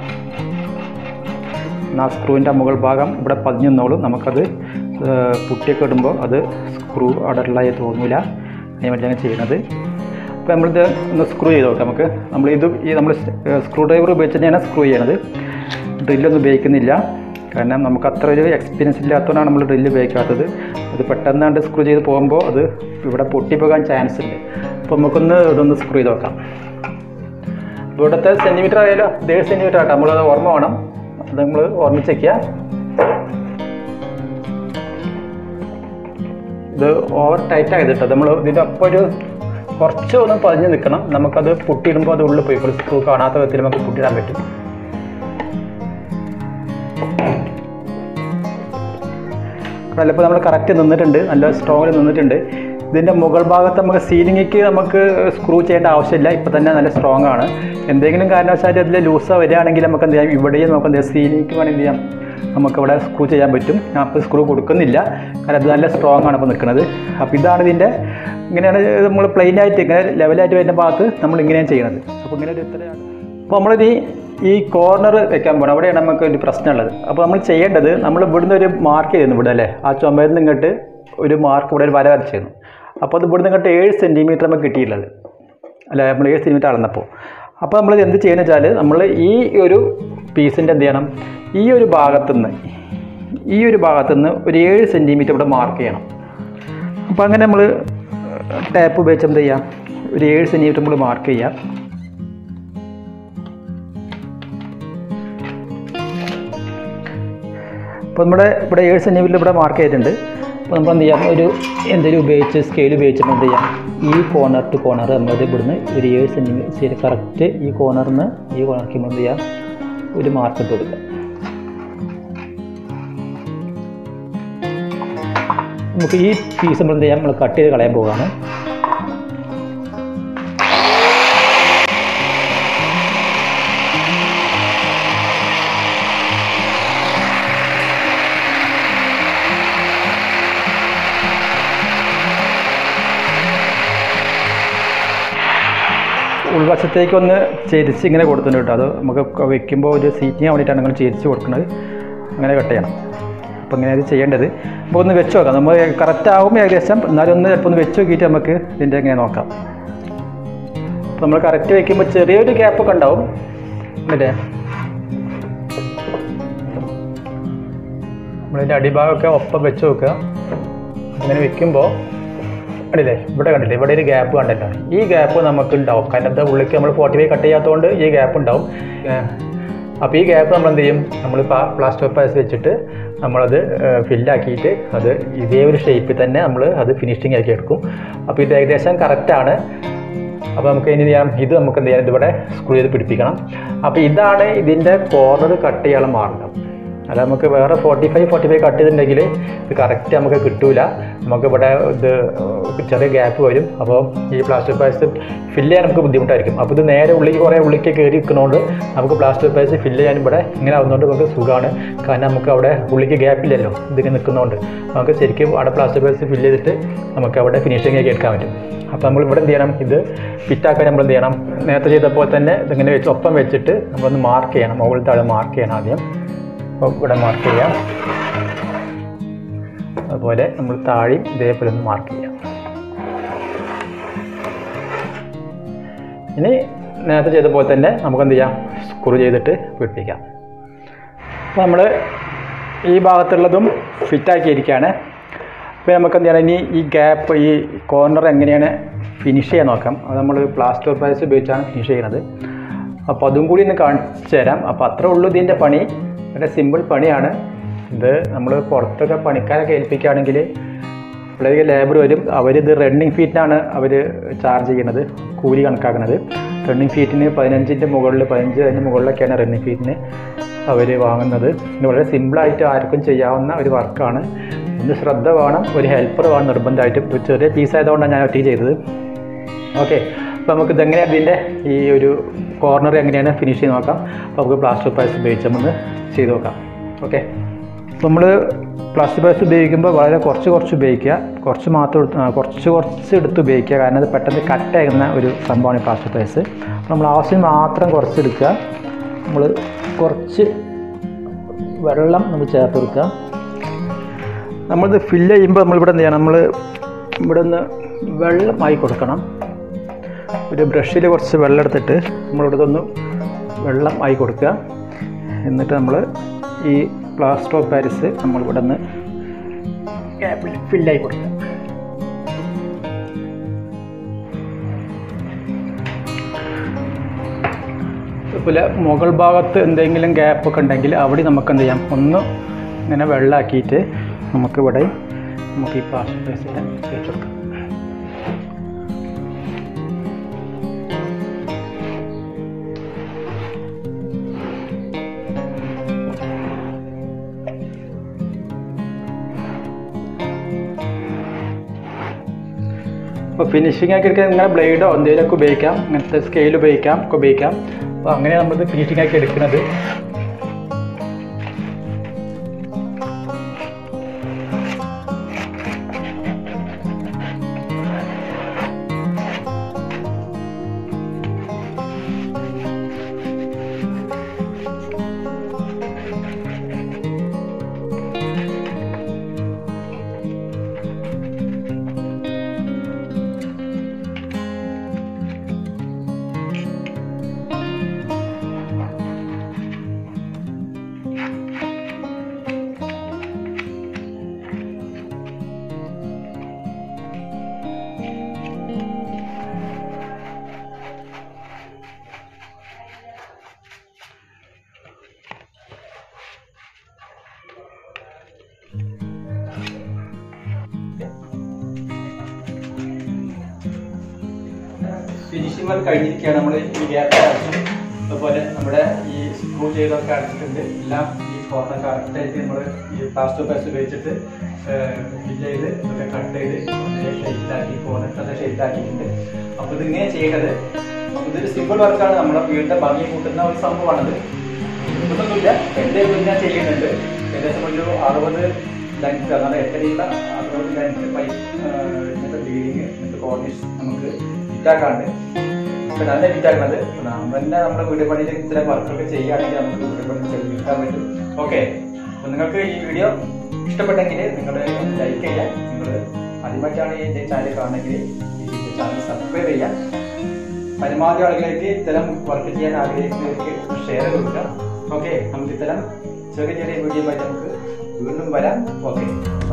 ആ സ്ക്രൂവിൻ്റെ മുകൾ ഭാഗം ഇവിടെ പതിഞ്ഞു നിന്നോളും നമുക്കത് ഏഹ്, പുട്ടിയൊക്കെ ഇടുമ്പോൾ അത് സ്ക്രൂ അവിടെ ഉള്ളതായി തോന്നില്ല അതിന് വേണ്ടിയാണ് ചെയ്യുന്നത് അപ്പോൾ നമ്മളിത് ഒന്ന് സ്ക്രൂ ചെയ്ത് നോക്കാം നമുക്ക് നമ്മൾ ഇത് ഈ നമ്മൾ സ്ക്രൂ ഡ്രൈവർ ഉപയോഗിച്ച് തന്നെയാണ് സ്ക്രൂ ചെയ്യണത് ഡ്രില്ലൊന്നും ഉപയോഗിക്കുന്നില്ല കാരണം നമുക്ക് അത്ര ഒരു എക്സ്പീരിയൻസ് ഇല്ലാത്തതുകൊണ്ടാണ് നമ്മൾ ഡ്രില്ല് ഉപയോഗിക്കാത്തത് അത് പെട്ടെന്നാണ്ട് സ്ക്രൂ ചെയ്ത് പോകുമ്പോൾ അത് ഇവിടെ പൊട്ടിപ്പോകാൻ ചാൻസ് ഉണ്ട് അപ്പോൾ നമുക്കൊന്ന് ഇതൊന്ന് സ്ക്രൂ ചെയ്ത് നോക്കാം അപ്പോൾ ഇവിടുത്തെ സെൻറ്റിമീറ്റർ ആയാലോ ഏഴ് സെൻറ്റിമീറ്റർ ആട്ടോ നമ്മളത് ഓർമ്മ വേണം അത് നമ്മൾ ഓർമ്മിച്ച് വയ്ക്കുക ഇത് ഓവർ ടൈറ്റ് ആയത് കേട്ടോ നമ്മൾ ഇതിൻ്റെ ഒപ്പം ഒരു കുറച്ച് ഒന്ന് പതിഞ്ഞ് നിൽക്കണം നമുക്കത് പൊട്ടിയിടുമ്പോൾ അത് ഉള്ളിൽ പോയി സ്ക്രൂ കാണാത്ത വിധത്തിൽ നമുക്ക് പൊട്ടിയിടാൻ പറ്റും ചിലപ്പോൾ നമ്മൾ കറക്റ്റ് നിന്നിട്ടുണ്ട് നല്ല സ്ട്രോങ്ങിൽ നിന്നിട്ടുണ്ട് ഇതിൻ്റെ മുകൾ ഭാഗത്ത് നമുക്ക് സീലിംഗിക്ക് നമുക്ക് സ്ക്രൂ ചെയ്യേണ്ട ആവശ്യമില്ല ഇപ്പം തന്നെ നല്ല സ്ട്രോങ് ആണ് എന്തെങ്കിലും കാരണവശാൽ അതിൽ ലൂസ വരികയാണെങ്കിൽ നമുക്ക് എന്ത് ചെയ്യാം ഇവിടെയും നമുക്ക് എന്ത് ചെയ്യാം സീലിംഗിക്ക് വേണമെങ്കിൽ എന്ത് ചെയ്യാം നമുക്കിവിടെ സ്ക്രൂ ചെയ്യാൻ പറ്റും ഞാൻ അപ്പോൾ സ്ക്രൂ കൊടുക്കുന്നില്ല കാരണം അത് നല്ല സ്ട്രോങ് ആണ് ഇപ്പോൾ നിൽക്കുന്നത് അപ്പോൾ ഇതാണ് ഇതിൻ്റെ ഇങ്ങനെയാണ് നമ്മൾ പ്ലെയിൻ ആയിട്ട് ഇങ്ങനെ ലെവലായിട്ട് വരുന്ന ഭാഗത്ത് നമ്മൾ ഇങ്ങനെയാണ് ചെയ്യുന്നത് അപ്പോൾ ഇങ്ങനെ ഒരു ഇത്രയാണ് അപ്പോൾ നമ്മളിത് ഈ കോർണർ വെക്കാൻ പോകണം അവിടെയാണ് നമുക്ക് ഒരു പ്രശ്നമുള്ളത് അപ്പോൾ നമ്മൾ ചെയ്യേണ്ടത് നമ്മൾ ഇവിടുന്ന് ഒരു മാർക്ക് ചെയ്യുന്നു ഇവിടെ അല്ലേ ആ ചുമരിൽ നിന്ന് ഇങ്ങോട്ട് ഒരു മാർക്ക് ഇവിടെ ഒരു വര വരച്ചിരുന്നു അപ്പോൾ അത് ഇവിടുന്ന് ഇങ്ങോട്ട് ഏഴ് സെൻറ്റിമീറ്റർ നമുക്ക് കിട്ടിയിട്ടുള്ളത് അല്ല നമ്മൾ ഏഴ് സെൻറ്റിമീറ്റർ അളന്നപ്പോൾ അപ്പോൾ നമ്മൾ എന്ത് ചെയ്യുന്നത് വെച്ചാൽ നമ്മൾ ഈ ഒരു പീസിൻ്റെ എന്ത് ചെയ്യണം ഈ ഒരു ഭാഗത്തുനിന്ന് ഈ ഒരു ഭാഗത്തുനിന്ന് ഒരു ഏഴ് സെൻറ്റിമീറ്റർ ഇവിടെ മാർക്ക് ചെയ്യണം അപ്പോൾ അങ്ങനെ നമ്മൾ ടാപ്പ് ഉപയോഗിച്ച് എന്ത് ചെയ്യാം ഒരു ഏഴ് സെൻറ്റിമീറ്റർ നമ്മൾ മാർക്ക് ചെയ്യാം അപ്പോൾ നമ്മുടെ ഇവിടെ ഏഴ് സെൻറ്റിമീറ്റർ ഇവിടെ മാർക്ക് ചെയ്തിട്ടുണ്ട് അപ്പോൾ നമ്മൾ എന്ത് ചെയ്യാം ഒരു എന്തെങ്കിലും ഉപയോഗിച്ച് സ്കെയിൽ ഉപയോഗിച്ച് നമ്മൾ എന്ത് ചെയ്യാം ഈ കോർണർ ടു കോർണർ നമ്മളത് ഇവിടുന്ന് ഒരു ഏഴ് സെൻറ്റിമീറ്റർ ശരി കറക്റ്റ് ഈ കോർണറിൽ നിന്ന് ഈ കോർണർക്ക് നമ്മൾ എന്ത് ചെയ്യാം ഒരു മാർക്ക് ഇട്ട് കൊടുക്കുക നമുക്ക് ഈ പീസ് നമ്മൾ എന്ത് ചെയ്യാം നമ്മൾ കട്ട് ചെയ്ത് കളയാൻ പോവുകയാണ് ഉൾവശത്തേക്ക് ഒന്ന് ചെരിച്ച് ഇങ്ങനെ കൊടുത്തിട്ടുണ്ട് കേട്ടോ അത് നമുക്ക് വെക്കുമ്പോൾ ഒരു സീറ്റിന് വേണ്ടിയിട്ടാണ് നമ്മൾ ചെരിച്ച് കൊടുക്കുന്നത് അങ്ങനെ കട്ട് ചെയ്യണം അപ്പോൾ ഇങ്ങനെ അത് ചെയ്യേണ്ടത് നമുക്ക് ഒന്ന് വെച്ച് നോക്കാം നമ്മൾ കറക്റ്റ് ആവും ഏകദേശം എന്നാലും ഒന്ന് ചിലപ്പോൾ ഒന്ന് വെച്ച് നോക്കിയിട്ട് നമുക്ക് ഇതിൻ്റെ ഇങ്ങനെ നോക്കാം അപ്പോൾ നമ്മൾ കറക്റ്റ് വെക്കുമ്പോൾ ചെറിയൊരു ഗ്യാപ്പൊക്കെ ഉണ്ടാവും അല്ലേ നമ്മളിതിൻ്റെ അടിഭാഗമൊക്കെ ഒപ്പം വെച്ച് നോക്കുക അങ്ങനെ വെക്കുമ്പോൾ കണ്ടില്ലേ ഇവിടെ കണ്ടില്ലേ ഇവിടെ ഒരു ഗ്യാപ്പ് കണ്ടല്ലോ ഈ ഗ്യാപ്പ് നമുക്ക് ഉണ്ടാവും കാരണം എന്താ ഉള്ളിലേക്ക് നമ്മൾ ഫോർട്ടി ഫൈവ് കട്ട് ചെയ്യാത്തതുകൊണ്ട് ഈ ഗ്യാപ്പ് ഉണ്ടാവും അപ്പോൾ ഈ ഗ്യാപ്പ് നമ്മൾ എന്ത് ചെയ്യും നമ്മൾ പ്ലാസ്റ്റർ പാസ് വെച്ചിട്ട് നമ്മളത് ഫില്ലാക്കിയിട്ട് അത് ഇതേ ഒരു ഷേപ്പിൽ തന്നെ നമ്മൾ അത് ഫിനിഷിങ് ആക്കി എടുക്കും അപ്പോൾ ഇത് ഏകദേശം കറക്റ്റാണ് അപ്പോൾ നമുക്ക് ഇനി ചെയ്യാം ഇത് നമുക്ക് എന്ത് ചെയ്യാം ഇതിവിടെ സ്ക്രൂ ചെയ്ത് പിടിപ്പിക്കണം അപ്പോൾ ഇതാണ് ഇതിൻ്റെ കോർണർ കട്ട് ചെയ്യാനുള്ള മാർഗം അല്ല നമുക്ക് വേറെ forty five forty five cut ചെയ്തിട്ടുണ്ടെങ്കിൽ ഇത് കറക്റ്റ് നമുക്ക് കിട്ടൂല നമുക്ക് ഇവിടെ ഇത് ചെറിയ ഗ്യാപ്പ് വരും അപ്പോൾ ഈ പ്ലാസ്റ്റിക് പാസ് ഫില്ല് ചെയ്യാൻ നമുക്ക് ബുദ്ധിമുട്ടായിരിക്കും അപ്പോൾ ഇത് നേരെ ഉള്ളിൽ കുറേ ഉള്ളിലേക്ക് കയറി നിൽക്കുന്നതുകൊണ്ട് നമുക്ക് പ്ലാസ്റ്റിക് പാസ് ഫില്ല് ചെയ്യാൻ ഇവിടെ ഇങ്ങനെ ആവുന്നതുകൊണ്ട് നമുക്ക് സുഖമാണ് കാരണം നമുക്ക് അവിടെ ഉള്ളിക്ക് ഗ്യാപ്പില്ലല്ലോ ഇതിങ്ങനെ നിൽക്കുന്നതുകൊണ്ട് നമുക്ക് ശരിക്കും അവിടെ പ്ലാസ്റ്റിക് പാസ് ഫില്ല് ചെയ്തിട്ട് നമുക്ക് അവിടെ ഫിനിഷിംഗ് ആക്കി എടുക്കാൻ പറ്റും അപ്പോൾ നമ്മൾ ഇവിടെ എന്ത് ചെയ്യണം ഇത് ഫിറ്റാക്കാൻ നമ്മൾ എന്ത് ചെയ്യണം നേരത്തെ ചെയ്തപ്പോൾ തന്നെ ഇതിങ്ങനെ വെച്ച് ഒപ്പം വെച്ചിട്ട് നമ്മളൊന്ന് മാർക്ക് ചെയ്യണം മുകളിൽ താഴെ മാർക്ക് ചെയ്യണം ആദ്യം അപ്പോൾ ഇവിടെ മാർക്ക് ചെയ്യാം അതുപോലെ നമ്മൾ താഴെയും ഇതേപോലെ ഒന്ന് മാർക്ക് ചെയ്യാം ഇനി നേരത്തെ ചെയ്ത പോലെ തന്നെ നമുക്ക് എന്ത് ചെയ്യാം സ്ക്രൂ ചെയ്തിട്ട് പിടിപ്പിക്കാം അപ്പോൾ നമ്മൾ ഈ ഭാഗത്തുള്ളതും ഫിറ്റാക്കിയിരിക്കുകയാണ് അപ്പോൾ നമുക്ക് എന്ത് ചെയ്യണം ഇനി ഈ ഗ്യാപ്പ് ഈ കോർണർ എങ്ങനെയാണ് ഫിനിഷ് ചെയ്യാൻ നോക്കാം അത് നമ്മൾ പ്ലാസ്റ്റർ പാസ് ഉപയോഗിച്ചാണ് ഫിനിഷ് ചെയ്യുന്നത് അപ്പോൾ അതും കൂടി ഒന്ന് കാണിച്ചു തരാം അപ്പോൾ അത്രേ ഉള്ളൂ ഇതിൻ്റെ പണി വളരെ സിമ്പിൾ പണിയാണ് ഇത് നമ്മൾ പുറത്തൊക്കെ പണിക്കാരൊക്കെ ഏൽപ്പിക്കുകയാണെങ്കിൽ അപ്പോഴേക്ക് ലേബർ വരും അവരിത് റണ്ണിങ് ഫീറ്റിനാണ് അവർ ചാർജ് ചെയ്യുന്നത് കൂലി കണക്കാക്കുന്നത് റണ്ണിങ് ഫീറ്റിന് പതിനഞ്ചിൻ്റെ മുകളിൽ പതിനഞ്ച് അതിൻ്റെ മുകളിലൊക്കെയാണ് റണ്ണിങ് ഫീറ്റിന് അവർ വാങ്ങുന്നത് ഇത് വളരെ സിമ്പിളായിട്ട് ആർക്കും ചെയ്യാവുന്ന ഒരു വർക്കാണ് ഒന്ന് ശ്രദ്ധ വേണം ഒരു ഹെൽപ്പർ വേണം നിർബന്ധമായിട്ടും ഒരു ചെറിയ പീസ് ആയതുകൊണ്ടാണ് ഞാൻ ഒറ്റ ചെയ്തത് ഓക്കെ അപ്പോൾ നമുക്ക് ഇതെങ്ങനെയാണ് ഇതിൻ്റെ ഈ ഒരു കോർണർ എങ്ങനെയാണ് ഫിനിഷ് ചെയ്ത് നോക്കാം അപ്പോൾ നമുക്ക് പ്ലാസ്റ്റർ പാസ് ഉപയോഗിച്ച് നമുക്ക് ചെയ്ത് നോക്കാം ഓക്കെ അപ്പോൾ നമ്മൾ പ്ലാസ്റ്റർ പാസ് ഉപയോഗിക്കുമ്പോൾ വളരെ കുറച്ച് കുറച്ച് ഉപയോഗിക്കുക കുറച്ച് മാത്രം എടുത്ത് ആ, കുറച്ച് കുറച്ച് എടുത്ത് ഉപയോഗിക്കുക കാരണം അത് പെട്ടെന്ന് കട്ടാകുന്ന ഒരു സംഭവമാണ് ഈ പ്ലാസ്റ്റർ പാസ് അപ്പോൾ നമ്മൾ ആവശ്യം മാത്രം കുറച്ച് എടുക്കുക നമ്മൾ കുറച്ച് വെള്ളം നമ്മൾ ചേർത്ത് കൊടുക്കുക നമ്മളിത് ഫില്ല് ചെയ്യുമ്പോൾ നമ്മളിവിടെ എന്ത് ചെയ്യണം നമ്മൾ ഇവിടെ നിന്ന് വെള്ളമായി കൊടുക്കണം ഒരു ബ്രഷിൽ കുറച്ച് വെള്ളം എടുത്തിട്ട് നമ്മളിവിടെ ഒന്ന് വെള്ളം ആയി കൊടുക്കുക എന്നിട്ട് നമ്മൾ ഈ പ്ലാസ്റ്റർ ഓഫ് പാരിസ് നമ്മളിവിടെ നിന്ന് ഗ്യാപ്പിൽ ഫില്ലായി കൊടുക്കുക അതുപോലെ മുകൾ ഭാഗത്ത് എന്തെങ്കിലും ഗ്യാപ്പ് ഒക്കെ ഉണ്ടെങ്കിൽ അവിടെ നമുക്ക് എന്ത് ചെയ്യാം ഒന്ന് ഇങ്ങനെ വെള്ളമാക്കിയിട്ട് നമുക്ക് ഇവിടെ നമുക്ക് ഈ പ്ലാസ്റ്റർ പേസിനെ തേച്ച് കൊടുക്കാം അപ്പോൾ ഫിനിഷിംഗ് ആക്കി എടുക്കാൻ ഇങ്ങനെ ബ്ലേഡോ എന്തെങ്കിലുമൊക്കെ ഉപയോഗിക്കാം ഇങ്ങനത്തെ സ്കെയിൽ ഉപയോഗിക്കാം ഒക്കെ ഉപയോഗിക്കാം അപ്പോൾ അങ്ങനെ നമ്മൾ ഫിനിഷിംഗ് ആക്കി എടുക്കുന്നത് ഫിനിഷിംഗ് വർക്ക് കഴിഞ്ഞിരിക്കുകയാണ് നമ്മൾ ഈ ഗ്യാപ്പ് അടച്ചു അതുപോലെ നമ്മുടെ ഈ സ്ക്രൂ ചെയ്തൊക്കെ അടച്ചിട്ടുണ്ട് എല്ലാം ഈ കോർണർ കറക്റ്റായിട്ട് നമ്മൾ ഈ പ്ലാസ്റ്റർ പേസ് ഉപയോഗിച്ചിട്ട് ഫിൽ ചെയ്ത് ഇതൊക്കെ കട്ട് ചെയ്ത് ഷെയ്റ്റാക്കി കോർണർ അത് ഷെയ്റ്റാക്കിയിട്ടുണ്ട് അപ്പോൾ ഇതിങ്ങനെ ചെയ്യേണ്ടത് ഇതൊരു സിമ്പിൾ വർക്കാണ് നമ്മുടെ വീടിൻ്റെ ഭംഗി കൂട്ടുന്ന ഒരു സംഭവമാണത് ഇതൊന്നുമില്ല എൻ്റെ വീട് ഞാൻ ചെയ്യുന്നുണ്ട് ഏകദേശം ഒരു അറുപത് ലെങ്ത് അതായത് എട്ടരയുള്ള അറുപത് ലെങ്ത് പൈപ്പ് ഇങ്ങനത്തെ ബീഡിങ് ഇങ്ങനത്തെ കോർണിഷ് നമുക്ക് ഫിറ്റാക്കാണ്ട് ഇപ്പം നല്ല ഫിറ്റാക്കുന്നത് നമ്മൾ തന്നെ നമ്മുടെ വീട് പണിയിൽ ഇത്തരം വർക്കൊക്കെ ചെയ്യുകയാണെങ്കിൽ നമുക്ക് വീട് പണി ചെയ്യിക്കാൻ പറ്റും ഓക്കെ അപ്പം നിങ്ങൾക്ക് ഈ വീഡിയോ ഇഷ്ടപ്പെട്ടെങ്കിൽ നിങ്ങൾ ലൈക്ക് ചെയ്യുക നിങ്ങൾ ആദ്യമായിട്ടാണ് ഈ ചാനൽ കാണുന്നെങ്കിൽ ഈ ചാനൽ സബ്സ്ക്രൈബ് ചെയ്യാം പരമാവധി ആളുകളിലേക്ക് ഇത്തരം വർക്ക് ചെയ്യാൻ ആഗ്രഹിക്കുന്നവർക്ക് ഷെയർ കൊടുക്കുക ഓക്കെ നമുക്ക് ഇത്തരം ചെറിയ ചെറിയ വീഡിയോ ആയിട്ട് നമുക്ക് വീണ്ടും വരാം ഓക്കെ